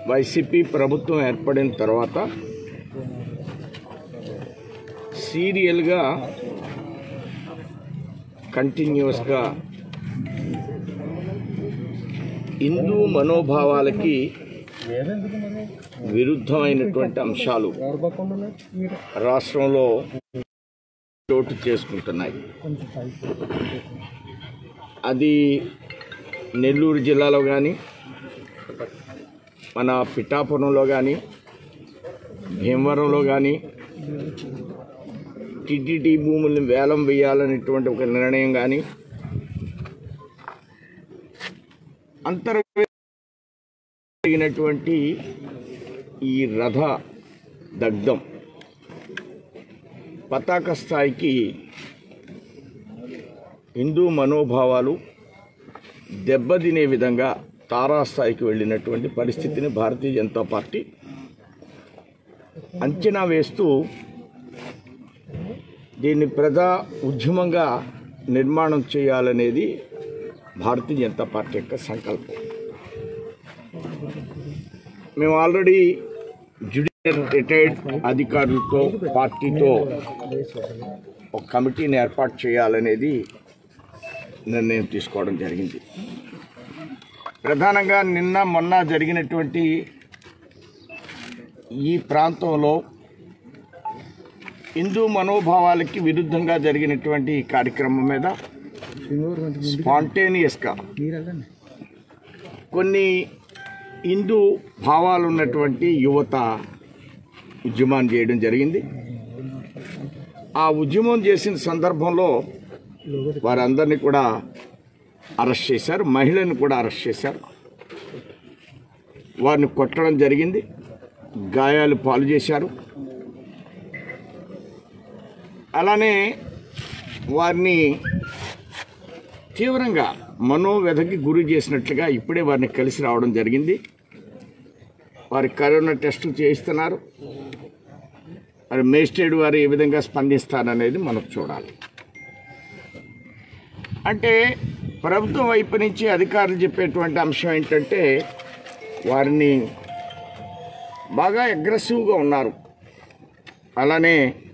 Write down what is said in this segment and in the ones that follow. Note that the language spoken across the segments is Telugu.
వైసీపీ ప్రభుత్వం ఏర్పడిన తర్వాత సీరియల్గా కంటిన్యూస్గా హిందూ మనోభావాలకి విరుద్ధమైనటువంటి అంశాలు రాష్ట్రంలో చోటు చేసుకుంటున్నాయి అది నెల్లూరు జిల్లాలో కానీ మన పిఠాపురంలో కానీ భీమవరంలో కానీ టిటిటి భూముల్ని వేలం వేయాలనేటువంటి ఒక నిర్ణయం కానీ అంతర్గతమైనటువంటి ఈ రథ దగ్ధం పతాక స్థాయికి హిందూ మనోభావాలు దెబ్బతినే విధంగా తారాస్థాయికి వెళ్ళినటువంటి పరిస్థితిని భారతీయ జనతా పార్టీ అంచనా వేస్తూ దీన్ని ప్రజా ఉద్యమంగా నిర్మాణం చేయాలనేది భారతీయ జనతా పార్టీ యొక్క సంకల్పం మేము ఆల్రెడీ జ్యుడిషియల్ రిటైర్డ్ అధికారులతో పార్టీతో ఒక కమిటీని ఏర్పాటు చేయాలనేది నిర్ణయం తీసుకోవడం జరిగింది ప్రధానంగా నిన్న మొన్న జరిగినటువంటి ఈ ప్రాంతంలో హిందూ మనోభావాలకి విరుద్ధంగా జరిగినటువంటి ఈ కార్యక్రమం మీద స్పాంటేనియస్గా కొన్ని హిందూ భావాలు ఉన్నటువంటి యువత ఉద్యమాన్ని చేయడం జరిగింది ఆ ఉద్యమం చేసిన సందర్భంలో వారందరినీ కూడా అరెస్ట్ చేశారు మహిళను కూడా అరెస్ట్ చేశారు వారిని కొట్టడం జరిగింది గాయాలు పాలు చేశారు అలానే వారిని తీవ్రంగా మనోవ్యధకి గురి చేసినట్లుగా ఇప్పుడే వారిని కలిసి రావడం జరిగింది వారి కరోనా టెస్టులు చేయిస్తున్నారు మరి మేజిస్ట్రేట్ వారు ఏ విధంగా స్పందిస్తారనేది మనం చూడాలి అంటే ప్రభుత్వం వైపు నుంచి అధికారులు చెప్పేటువంటి అంశం ఏంటంటే వారిని బాగా అగ్రెసివ్గా ఉన్నారు అలానే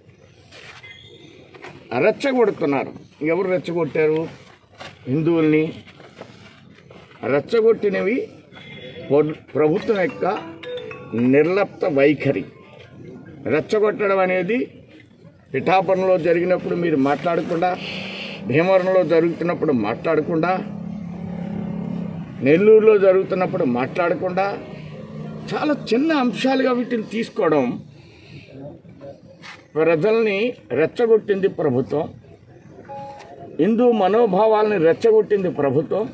రెచ్చగొడుతున్నారు ఎవరు రెచ్చగొట్టారు హిందువుల్ని రెచ్చగొట్టినవి పొ- ప్రభుత్వం యొక్క నిర్లప్త వైఖరి రెచ్చగొట్టడం అనేది పిఠాపురంలో జరిగినప్పుడు మీరు మాట్లాడకుండా భీమవరంలో జరుగుతున్నప్పుడు మాట్లాడకుండా నెల్లూరులో జరుగుతున్నప్పుడు మాట్లాడకుండా చాలా చిన్న అంశాలుగా వీటిని తీసుకోవడం ప్రజల్ని రెచ్చగొట్టింది ప్రభుత్వం హిందూ మనోభావాల్ని రెచ్చగొట్టింది ప్రభుత్వం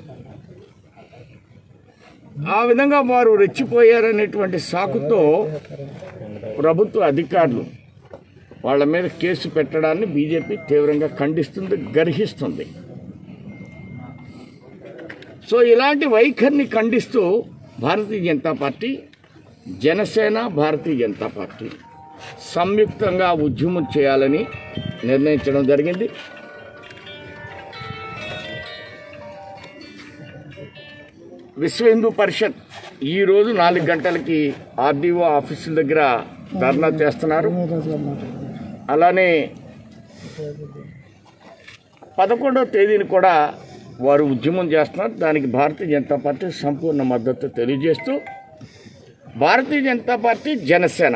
ఆ విధంగా వారు రెచ్చిపోయారనేటువంటి సాకుతో ప్రభుత్వ అధికారులు వాళ్ళ మీద కేసు పెట్టడాన్ని బీజేపీ తీవ్రంగా ఖండిస్తుంది గర్హిస్తుంది సో ఇలాంటి వైఖరిని ఖండిస్తూ భారతీయ జనతా పార్టీ జనసేన భారతీయ జనతా పార్టీ సంయుక్తంగా ఉద్యమం చేయాలని నిర్ణయించడం జరిగింది విశ్వ హిందూ పరిషత్ ఈరోజు నాలుగు గంటలకి ఆర్డీఓ ఆఫీసుల దగ్గర ధర్నా చేస్తున్నారు అలానే పదకొండవ తేదీని కూడా వారు ఉద్యమం చేస్తున్నారు దానికి భారతీయ జనతా పార్టీ సంపూర్ణ మద్దతు తెలియజేస్తూ భారతీయ జనతా పార్టీ జనసేన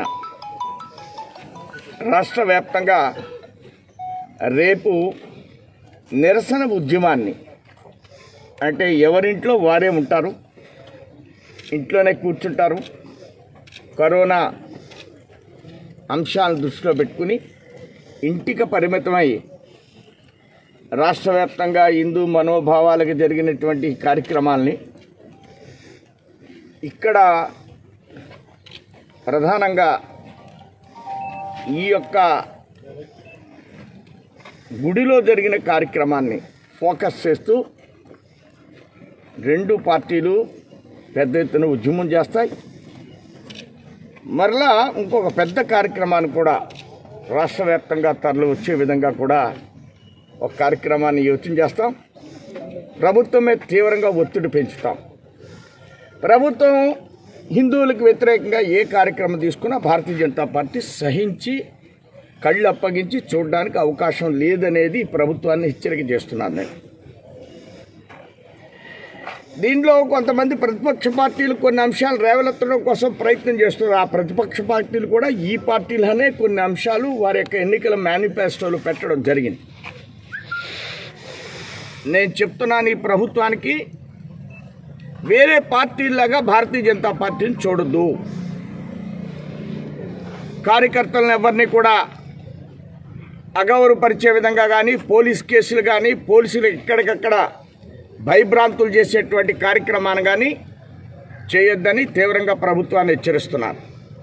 రాష్ట్ర వ్యాప్తంగా రేపు నిరసన ఉద్యమాన్ని అంటే ఎవరింట్లో వారే ఉంటారు ఇంట్లోనే కూర్చుంటారు కరోనా అంశాలను దృష్టిలో పెట్టుకుని ఇంటికి పరిమితమై రాష్ట్ర వ్యాప్తంగా హిందూ మనోభావాలకు జరిగినటువంటి కార్యక్రమాల్ని ఇక్కడ ప్రధానంగా ఈ యొక్క గుడిలో జరిగిన కార్యక్రమాన్ని ఫోకస్ చేస్తూ రెండు పార్టీలు పెద్ద ఎత్తున ఉద్యమం చేస్తాయి మరలా ఇంకొక పెద్ద కార్యక్రమాన్ని కూడా రాష్ట్ర వ్యాప్తంగా తరలి వచ్చే విధంగా కూడా ఒక కార్యక్రమాన్ని యోచన చేస్తాం ప్రభుత్వం మీద తీవ్రంగా ఒత్తిడి పెంచుతాం ప్రభుత్వం హిందువులకు వ్యతిరేకంగా ఏ కార్యక్రమం తీసుకున్నా భారతీయ జనతా పార్టీ సహించి కళ్ళు అప్పగించి చూడడానికి అవకాశం లేదనేది ఈ ప్రభుత్వాన్ని హెచ్చరిక చేస్తున్నాను నేను దీనిలో కొంతమంది ప్రతిపక్ష పార్టీలు కొన్ని అంశాలు రేవలెత్తడం కోసం ప్రయత్నం చేస్తున్నారు ఆ ప్రతిపక్ష పార్టీలు కూడా ఈ పార్టీలనే కొన్ని అంశాలు వారి యొక్క ఎన్నికల మేనిఫెస్టోలు పెట్టడం జరిగింది నేను చెప్తున్నాను ఈ ప్రభుత్వానికి వేరే పార్టీలాగా భారతీయ జనతా పార్టీని చూడొద్దు కార్యకర్తలను ఎవరిని కూడా అగౌరవపరిచే విధంగా కానీ పోలీస్ కేసులు కానీ పోలీసులు ఎక్కడికక్కడ భయభ్రాంతులు చేసేటువంటి కార్యక్రమాన్ని కానీ చేయొద్దని తీవ్రంగా ప్రభుత్వాన్ని హెచ్చరిస్తున్నారు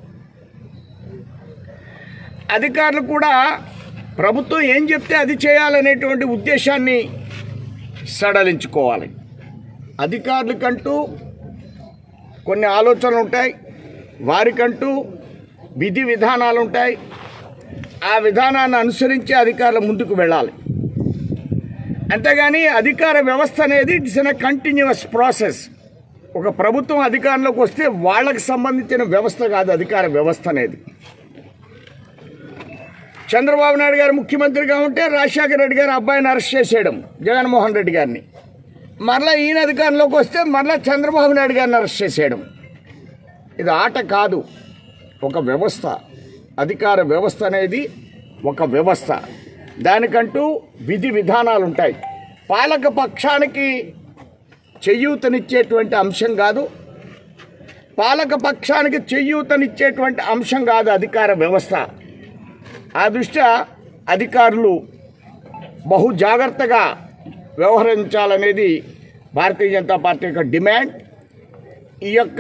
అధికారులు కూడా ప్రభుత్వం ఏం చెప్తే అది చేయాలనేటువంటి ఉద్దేశాన్ని సడలించుకోవాలి అధికారులకంటూ కొన్ని ఆలోచనలు ఉంటాయి వారికంటూ విధి విధానాలు ఉంటాయి ఆ విధానాన్ని అనుసరించి అధికారులు ముందుకు వెళ్ళాలి అంతేగాని అధికార వ్యవస్థ అనేది ఇట్స్ ఎన్ కంటిన్యూస్ ప్రాసెస్ ఒక ప్రభుత్వం అధికారంలోకి వస్తే వాళ్ళకి సంబంధించిన వ్యవస్థ కాదు అధికార వ్యవస్థ అనేది చంద్రబాబు నాయుడు గారు ముఖ్యమంత్రిగా ఉంటే రాజశేఖర రెడ్డి గారు అబ్బాయిని అరెస్ట్ చేసేయడం జగన్మోహన్ రెడ్డి గారిని మరలా ఈయన అధికారంలోకి వస్తే మరలా చంద్రబాబు నాయుడు గారిని అరెస్ట్ చేసేయడం ఇది ఆట కాదు ఒక వ్యవస్థ అధికార వ్యవస్థ అనేది ఒక వ్యవస్థ దానికంటూ విధి విధానాలు ఉంటాయి పాలక పక్షానికి చెయ్యూతనిచ్చేటువంటి అంశం కాదు పాలక పక్షానికి చెయ్యూతనిచ్చేటువంటి అంశం కాదు అధికార వ్యవస్థ ఆ దృష్ట్యా అధికారులు బహు జాగ్రత్తగా వ్యవహరించాలనేది భారతీయ జనతా పార్టీ యొక్క డిమాండ్ ఈ యొక్క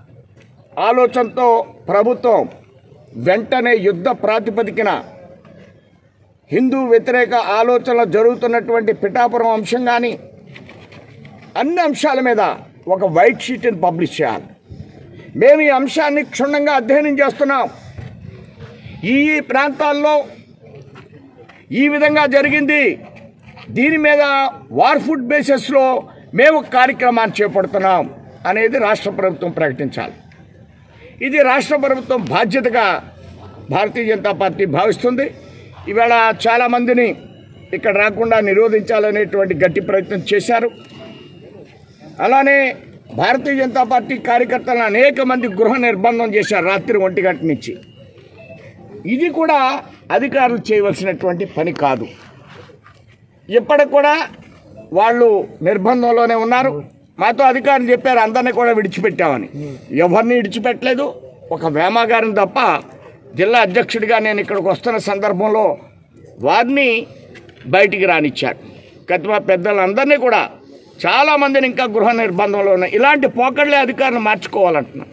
ఆలోచనతో ప్రభుత్వం వెంటనే యుద్ధ ప్రాతిపదికన హిందూ వ్యతిరేక ఆలోచనలు జరుగుతున్నటువంటి పిఠాపురం అంశం కానీ అన్ని అంశాల మీద ఒక వైట్ షీట్ని పబ్లిష్ చేయాలి మేము ఈ అంశాన్ని క్షుణ్ణంగా అధ్యయనం చేస్తున్నాం ఈ ఈ ప్రాంతాల్లో ఈ విధంగా జరిగింది దీని మీద వార్ ఫుడ్ బేసిస్లో మేము కార్యక్రమాన్ని చేపడుతున్నాం అనేది రాష్ట్ర ప్రభుత్వం ప్రకటించాలి ఇది రాష్ట్ర ప్రభుత్వం బాధ్యతగా భారతీయ జనతా పార్టీ భావిస్తుంది ఇవాళ చాలామందిని ఇక్కడ రాకుండా నిరోధించాలనేటువంటి గట్టి ప్రయత్నం చేశారు అలానే భారతీయ జనతా పార్టీ కార్యకర్తలను అనేక మంది గృహ నిర్బంధం చేశారు రాత్రి ఒంటి గంట నుంచి ఇది కూడా అధికారులు చేయవలసినటువంటి పని కాదు ఇప్పటికి కూడా వాళ్ళు నిర్బంధంలోనే ఉన్నారు మాతో అధికారులు చెప్పారు అందరినీ కూడా విడిచిపెట్టామని ఎవరిని విడిచిపెట్టలేదు ఒక వేమ గారిని తప్ప జిల్లా అధ్యక్షుడిగా నేను ఇక్కడికి వస్తున్న సందర్భంలో వారిని బయటికి రానిచ్చారు కతిమ పెద్దలందరినీ కూడా చాలామందిని ఇంకా గృహ నిర్బంధంలో ఉన్నాయి ఇలాంటి పోకళ్ళే అధికారులు మార్చుకోవాలంటున్నాం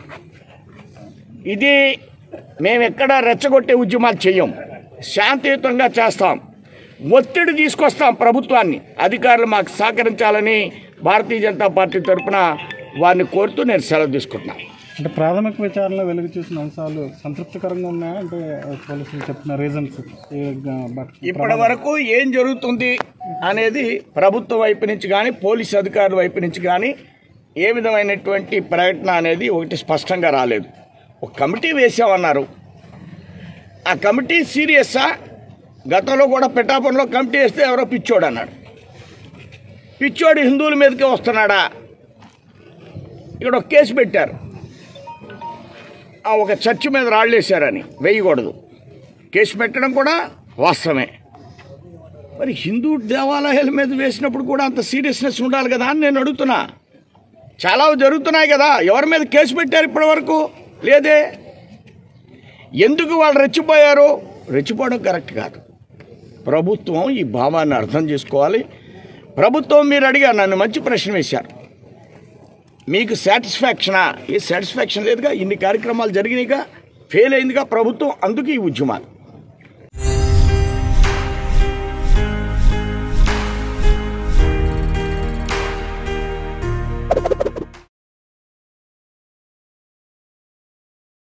ఇది మేము ఎక్కడ రెచ్చగొట్టే ఉద్యమాలు చెయ్యం శాంతియుతంగా చేస్తాం ఒత్తిడి తీసుకొస్తాం ప్రభుత్వాన్ని అధికారులు మాకు సహకరించాలని భారతీయ జనతా పార్టీ తరఫున వారిని కోరుతూ నేను సెలవు తీసుకుంటున్నాను అంటే ప్రాథమిక విచారణలో వెలుగు చూసిన అంశాలు సంతృప్తికరంగా ఉన్నాయా అంటే పోలీసులు చెప్పిన రీజన్స్ ఇప్పటి వరకు ఏం జరుగుతుంది అనేది ప్రభుత్వ వైపు నుంచి కానీ పోలీస్ అధికారుల వైపు నుంచి కానీ ఏ విధమైనటువంటి ప్రకటన అనేది ఒకటి స్పష్టంగా రాలేదు ఒక కమిటీ వేసామన్నారు ఆ కమిటీ సీరియస్సా గతంలో కూడా పిఠాపురంలో కమిటీ వేస్తే ఎవరో పిచ్చోడు అన్నాడు పిచ్చోడు హిందువుల మీదకే వస్తున్నాడా ఇక్కడ ఒక కేసు పెట్టారు ఆ ఒక చర్చి మీద రాళ్ళేశారని వేయకూడదు కేసు పెట్టడం కూడా వాస్తవమే మరి హిందూ దేవాలయాల మీద వేసినప్పుడు కూడా అంత సీరియస్నెస్ ఉండాలి కదా అని నేను అడుగుతున్నా చాలా జరుగుతున్నాయి కదా ఎవరి మీద కేసు పెట్టారు ఇప్పటి వరకు లేదే ఎందుకు వాళ్ళు రెచ్చిపోయారు రెచ్చిపోవడం కరెక్ట్ కాదు ప్రభుత్వం ఈ భావాన్ని అర్థం చేసుకోవాలి ప్రభుత్వం మీరు అడిగారు నన్ను మంచి ప్రశ్న వేశారు మీకు సాటిస్ఫాక్షనా ఏ సాటిస్ఫాక్షన్ లేదుగా ఇన్ని కార్యక్రమాలు జరిగినాయిగా ఫెయిల్ అయిందిగా ప్రభుత్వం అందుకు ఈ ఉద్యమాలు